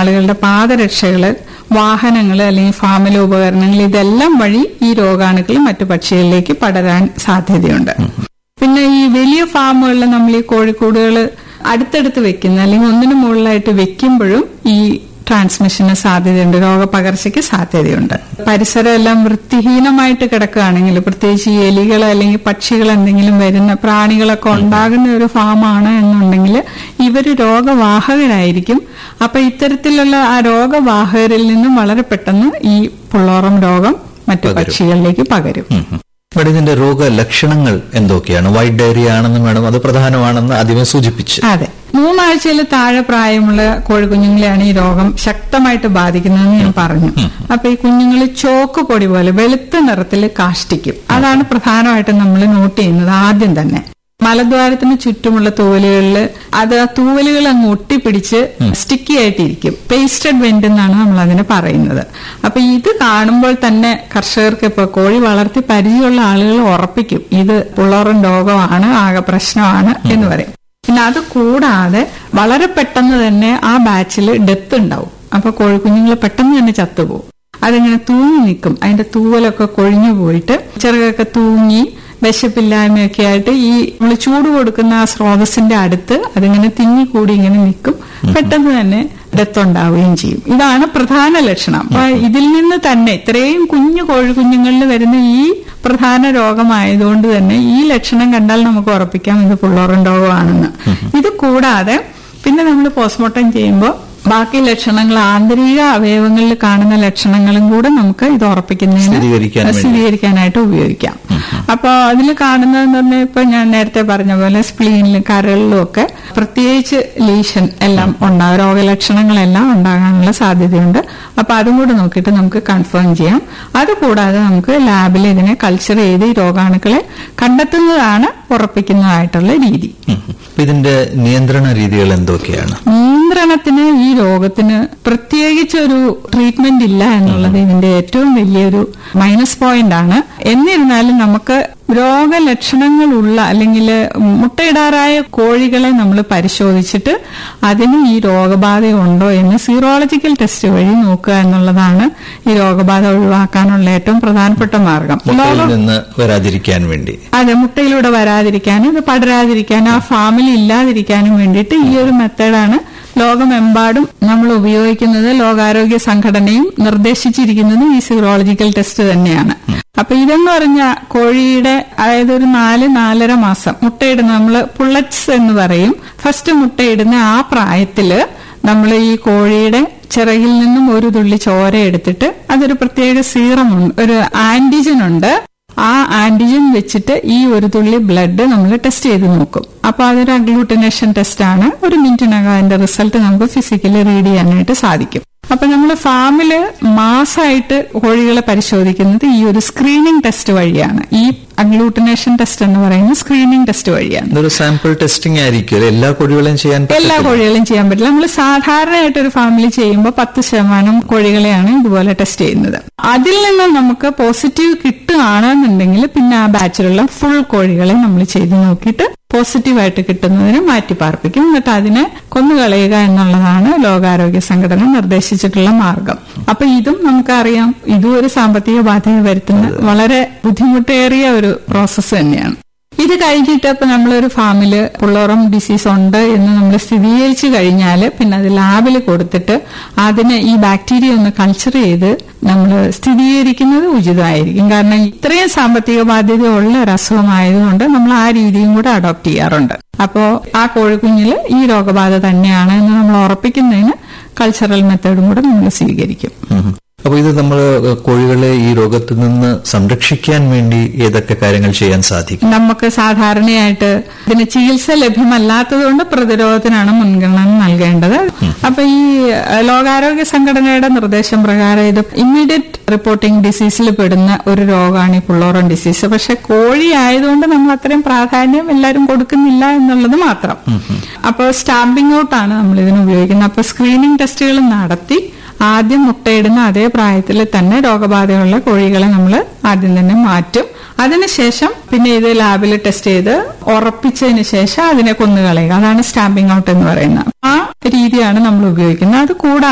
ആളുകളുടെ പാദരക്ഷകള് വാഹനങ്ങൾ അല്ലെങ്കിൽ ഫാമിലെ ഉപകരണങ്ങൾ ഇതെല്ലാം വഴി ഈ രോഗാണുക്കൾ മറ്റു പക്ഷികളിലേക്ക് പടരാൻ സാധ്യതയുണ്ട് പിന്നെ ഈ വലിയ ഫാമുകളിൽ നമ്മൾ ഈ കോഴിക്കോടുകൾ അടുത്തടുത്ത് വെക്കുന്ന അല്ലെങ്കിൽ ഒന്നിനു മുകളിലായിട്ട് വെക്കുമ്പോഴും ഈ ട്രാൻസ്മിഷന് സാധ്യതയുണ്ട് രോഗപകർച്ചയ്ക്ക് സാധ്യതയുണ്ട് പരിസരം എല്ലാം വൃത്തിഹീനമായിട്ട് കിടക്കുകയാണെങ്കിൽ പ്രത്യേകിച്ച് ഈ എലികൾ അല്ലെങ്കിൽ പക്ഷികൾ എന്തെങ്കിലും വരുന്ന പ്രാണികളൊക്കെ ഉണ്ടാകുന്ന ഒരു ഫാമാണ് എന്നുണ്ടെങ്കിൽ ഇവർ രോഗവാഹകരായിരിക്കും അപ്പൊ ഇത്തരത്തിലുള്ള ആ രോഗവാഹകരിൽ നിന്നും വളരെ പെട്ടെന്ന് ഈ പുള്ളോറം രോഗം മറ്റു പക്ഷികളിലേക്ക് പകരും ഇവിടെ ഇതിന്റെ രോഗലക്ഷണങ്ങൾ എന്തൊക്കെയാണ് വൈറ്റ് ഡയറിയ ആണെന്ന് വേണം അത് പ്രധാനമാണെന്ന് ആദ്യമേ സൂചിപ്പിച്ച് അതെ മൂന്നാഴ്ചയിൽ താഴെ പ്രായമുള്ള കോഴിക്കുഞ്ഞുങ്ങളെയാണ് ഈ രോഗം ശക്തമായിട്ട് ബാധിക്കുന്നതെന്ന് ഞാൻ പറഞ്ഞു അപ്പൊ ഈ കുഞ്ഞുങ്ങൾ ചോക്ക് പൊടി പോലെ വെളുത്ത നിറത്തിൽ കാഷ്ടിക്കും അതാണ് പ്രധാനമായിട്ടും നമ്മൾ നോട്ട് ചെയ്യുന്നത് ആദ്യം തന്നെ മലദ്വാരത്തിന് ചുറ്റുമുള്ള തൂവലുകളിൽ അത് ആ തൂവലുകൾ അങ്ങ് ഒട്ടിപ്പിടിച്ച് സ്റ്റിക്കി ആയിട്ടിരിക്കും പേസ്റ്റഡ് വെന്റ് എന്നാണ് നമ്മൾ അതിന് പറയുന്നത് അപ്പൊ ഇത് കാണുമ്പോൾ തന്നെ കർഷകർക്ക് ഇപ്പൊ കോഴി വളർത്തി പരിചയമുള്ള ആളുകൾ ഉറപ്പിക്കും ഇത് പുള്ളോറൻ രോഗമാണ് ആകെ പ്രശ്നമാണ് എന്ന് പറയും പിന്നെ അത് കൂടാതെ വളരെ പെട്ടെന്ന് തന്നെ ആ ബാച്ചിൽ ഡെത്ത് ഉണ്ടാവും അപ്പൊ കോഴിക്കുഞ്ഞുങ്ങൾ പെട്ടെന്ന് തന്നെ ചത്തുപോകും അതിങ്ങനെ തൂങ്ങി നിൽക്കും അതിന്റെ തൂവലൊക്കെ കൊഴിഞ്ഞു പോയിട്ട് ചിറകൊക്കെ തൂങ്ങി വിശപ്പില്ലായ്മയൊക്കെ ആയിട്ട് ഈ നമ്മൾ ചൂട് കൊടുക്കുന്ന ആ സ്രോതസ്സിന്റെ അടുത്ത് അതിങ്ങനെ തിങ്ങിക്കൂടി ഇങ്ങനെ നിൽക്കും പെട്ടെന്ന് തന്നെ ഡെത്ത് ഉണ്ടാവുകയും ചെയ്യും ഇതാണ് പ്രധാന ലക്ഷണം അപ്പൊ ഇതിൽ നിന്ന് തന്നെ ഇത്രയും കുഞ്ഞു കോഴിക്കുഞ്ഞുങ്ങളിൽ വരുന്ന ഈ പ്രധാന രോഗമായതുകൊണ്ട് തന്നെ ഈ ലക്ഷണം കണ്ടാൽ നമുക്ക് ഉറപ്പിക്കാം ഇത് പുള്ളോറൻ രോഗമാണെന്ന് ഇത് കൂടാതെ പിന്നെ നമ്മൾ പോസ്റ്റ്മോർട്ടം ചെയ്യുമ്പോൾ ബാക്കി ലക്ഷണങ്ങൾ ആന്തരിക അവയവങ്ങളിൽ കാണുന്ന ലക്ഷണങ്ങളും കൂടെ നമുക്ക് ഇത് ഉറപ്പിക്കുന്നതിന് സ്ഥിരീകരിക്കാൻ വേണ്ടി. സ്ഥിരീകരിക്കാനായിട്ട് ഉപയോഗിക്കാം അപ്പൊ അതിൽ കാണുന്നതെന്ന് പറഞ്ഞാൽ ഇപ്പൊ ഞാൻ നേരത്തെ പറഞ്ഞ പോലെ സ്പ്ലീനിലും കരളിലും ഒക്കെ പ്രത്യേകിച്ച് ലീഷൻ എല്ലാം ഉണ്ടാകും രോഗലക്ഷണങ്ങളെല്ലാം ഉണ്ടാകാനുള്ള സാധ്യതയുണ്ട് അപ്പൊ അതും കൂടെ നോക്കിയിട്ട് നമുക്ക് കൺഫേം ചെയ്യാം അതുകൂടാതെ നമുക്ക് ലാബിൽ ഇതിനെ കൾച്ചർ ചെയ്ത് ഈ രോഗാണുക്കളെ കണ്ടെത്തുന്നതാണ് ഉറപ്പിക്കുന്നതായിട്ടുള്ള രീതി ഉം. അപ്പൊ ഇതിന്റെ നിയന്ത്രണ രീതികൾ എന്തൊക്കെയാണ് നിയന്ത്രണത്തിന് ഈ രോഗത്തിന് പ്രത്യേകിച്ച് ഒരു ട്രീറ്റ്മെന്റ് ഇല്ല എന്നുള്ളത് ഇതിന്റെ ഏറ്റവും വലിയൊരു മൈനസ് പോയിന്റ് ആണ് എന്നിരുന്നാലും നമുക്ക് രോഗലക്ഷണങ്ങളുള്ള അല്ലെങ്കിൽ മുട്ടയിടാറായ കോഴികളെ നമ്മൾ പരിശോധിച്ചിട്ട് അതിന് ഈ രോഗബാധയുണ്ടോ എന്ന് സീറോളജിക്കൽ ടെസ്റ്റ് വഴി നോക്കുക എന്നുള്ളതാണ് ഈ രോഗബാധ ഒഴിവാക്കാനുള്ള ഏറ്റവും പ്രധാനപ്പെട്ട മാർഗം മുട്ടയിൽ നിന്ന് വരാതിരിക്കാൻ വേണ്ടി അതെ മുട്ടയിലൂടെ വരാതിരിക്കാനും ഇത് പടരാതിരിക്കാനും ആ ഫാമിൽ ഇല്ലാതിരിക്കാനും വേണ്ടിയിട്ട് ഈ ഒരു മെത്തേഡാണ് ലോകമെമ്പാടും നമ്മൾ ഉപയോഗിക്കുന്നത് ലോകാരോഗ്യ സംഘടനയും നിർദ്ദേശിച്ചിരിക്കുന്നതും ഈ സീറോളജിക്കൽ ടെസ്റ്റ് തന്നെയാണ് അപ്പൊ ഇതെന്ന് പറഞ്ഞ കോഴിയുടെ അതായത് ഒരു നാല് നാലര മാസം മുട്ടയിടുന്ന നമ്മൾ പുള്ളറ്റ്സ് എന്ന് പറയും ഫസ്റ്റ് മുട്ടയിടുന്ന ആ പ്രായത്തില് നമ്മൾ ഈ കോഴിയുടെ ചിറകിൽ നിന്നും ഒരു തുള്ളി ചോര എടുത്തിട്ട് അതൊരു പ്രത്യേക സീറം ഉണ്ട് ഒരു ആന്റിജൻ ഉണ്ട് ആ ആന്റിജൻ വെച്ചിട്ട് ഈ ഒരു തുള്ളി ബ്ലഡ് നമ്മൾ ടെസ്റ്റ് ചെയ്ത് നോക്കും അപ്പൊ അതൊരു അഗ്ലൂട്ടിനേഷൻ ടെസ്റ്റ് ആണ് ഒരു മിനിറ്റിനകം അതിന്റെ റിസൾട്ട് നമുക്ക് ഫിസിക്കലി റീഡ് ചെയ്യാനായിട്ട് സാധിക്കും അപ്പൊ നമ്മൾ ഫാമില് മാസമായിട്ട് കോഴികളെ പരിശോധിക്കുന്നത് ഈ ഒരു സ്ക്രീനിങ് ടെസ്റ്റ് വഴിയാണ് ഈ അഗ്ലൂട്ടിനേഷൻ ടെസ്റ്റ് എന്ന് പറയുന്നത് സ്ക്രീനിങ് ടെസ്റ്റ് വഴിയാണ് ഇതൊരു സാമ്പിൾ ടെസ്റ്റിംഗ് ആയിരിക്കും അല്ലേ? എല്ലാ കോഴികളെയും ചെയ്യാൻ എല്ലാ പറ്റത്തില്ല. കോഴികളും ചെയ്യാൻ പറ്റില്ല നമ്മൾ സാധാരണയായിട്ട് ഒരു ഫാമിലി ചെയ്യുമ്പോൾ പത്ത് ശതമാനം കോഴികളെയാണ് ഇതുപോലെ ടെസ്റ്റ് ചെയ്യുന്നത് അതിൽ നിന്ന് നമുക്ക് പോസിറ്റീവ് കിട്ടുകയാണെന്നുണ്ടെങ്കിൽ പിന്നെ ആ ബാച്ചിലുള്ള ഫുൾ കോഴികളെ നമ്മൾ ചെയ്ത് നോക്കിയിട്ട് പോസിറ്റീവായിട്ട് കിട്ടുന്നതിന് മാറ്റി പാർപ്പിക്കും എന്നിട്ട് അതിനെ കൊന്നുകളയുക എന്നുള്ളതാണ് ലോകാരോഗ്യ സംഘടന നിർദ്ദേശിച്ചിട്ടുള്ള മാർഗം അപ്പൊ ഇതും നമുക്കറിയാം ഇതും ഒരു സാമ്പത്തിക ബാധ്യത വരുത്തുന്ന വളരെ ബുദ്ധിമുട്ടേറിയ ഒരു പ്രോസസ്സ് തന്നെയാണ് ഇത് കഴിഞ്ഞിട്ട് ഇപ്പൊ നമ്മളൊരു ഫാമില് പുള്ളോറം ഡിസീസ് ഉണ്ട് എന്ന് നമ്മൾ സ്ഥിരീകരിച്ചു കഴിഞ്ഞാൽ പിന്നെ അത് ലാബിൽ കൊടുത്തിട്ട് അതിന് ഈ ബാക്ടീരിയ ഒന്ന് കൾച്ചർ ചെയ്ത് നമ്മൾ സ്ഥിരീകരിക്കുന്നത് ഉചിതമായിരിക്കും കാരണം ഇത്രയും സാമ്പത്തിക ബാധ്യത ഉള്ള ഒരു അസുഖമായതുകൊണ്ട് നമ്മൾ ആ രീതിയും കൂടെ അഡോപ്റ്റ് ചെയ്യാറുണ്ട് അപ്പോ ആ കോഴിക്കുഞ്ഞില് ഈ രോഗബാധ തന്നെയാണ് എന്ന് നമ്മൾ ഉറപ്പിക്കുന്നതിന് കൾച്ചറൽ മെത്തേഡും കൂടെ നമ്മൾ സ്വീകരിക്കും ഉം. അപ്പൊ ഇത് നമ്മൾ കോഴികളെ ഈ രോഗത്തിൽ നിന്ന് സംരക്ഷിക്കാൻ വേണ്ടി ഏതൊക്കെ കാര്യങ്ങൾ ചെയ്യാൻ സാധിക്കും നമുക്ക് സാധാരണയായിട്ട് ഇതിന് ചികിത്സ ലഭ്യമല്ലാത്തതുകൊണ്ട് പ്രതിരോധത്തിനാണ് മുൻഗണന നൽകേണ്ടത് അപ്പൊ ഈ അഹ്, ലോകാരോഗ്യ സംഘടനയുടെ നിർദ്ദേശം പ്രകാരം ഇത് ഇമ്മീഡിയറ്റ് റിപ്പോർട്ടിംഗ് ഡിസീസിൽ പെടുന്ന ഒരു രോഗമാണ് ഈ പുള്ളോറൻ ഡിസീസ് പക്ഷെ കോഴി ആയതുകൊണ്ട് നമ്മൾ അത്രയും പ്രാധാന്യം എല്ലാവരും കൊടുക്കുന്നില്ല എന്നുള്ളത് മാത്രം അപ്പോൾ സ്റ്റാമ്പിംഗ് ഔട്ടാണ് നമ്മൾ ഇതിന് ഉപയോഗിക്കുന്നത് അപ്പൊ സ്ക്രീനിങ് ടെസ്റ്റുകൾ നടത്തി ആദ്യം മുട്ടയിടുന്ന അതേ പ്രായത്തിൽ തന്നെ രോഗബാധയുള്ള കോഴികളെ നമ്മൾ ആദ്യം തന്നെ മാറ്റും അതിനുശേഷം പിന്നെ ഇത് ലാബിൽ ടെസ്റ്റ് ചെയ്ത് ഉറപ്പിച്ചതിന് ശേഷം അതിനെ കൊന്നുകളയുക അതാണ് സ്റ്റാമ്പിംഗ് ഔട്ട് എന്ന് പറയുന്നത് ആ രീതിയാണ് നമ്മൾ ഉപയോഗിക്കുന്നത് അത് കൂടാതെ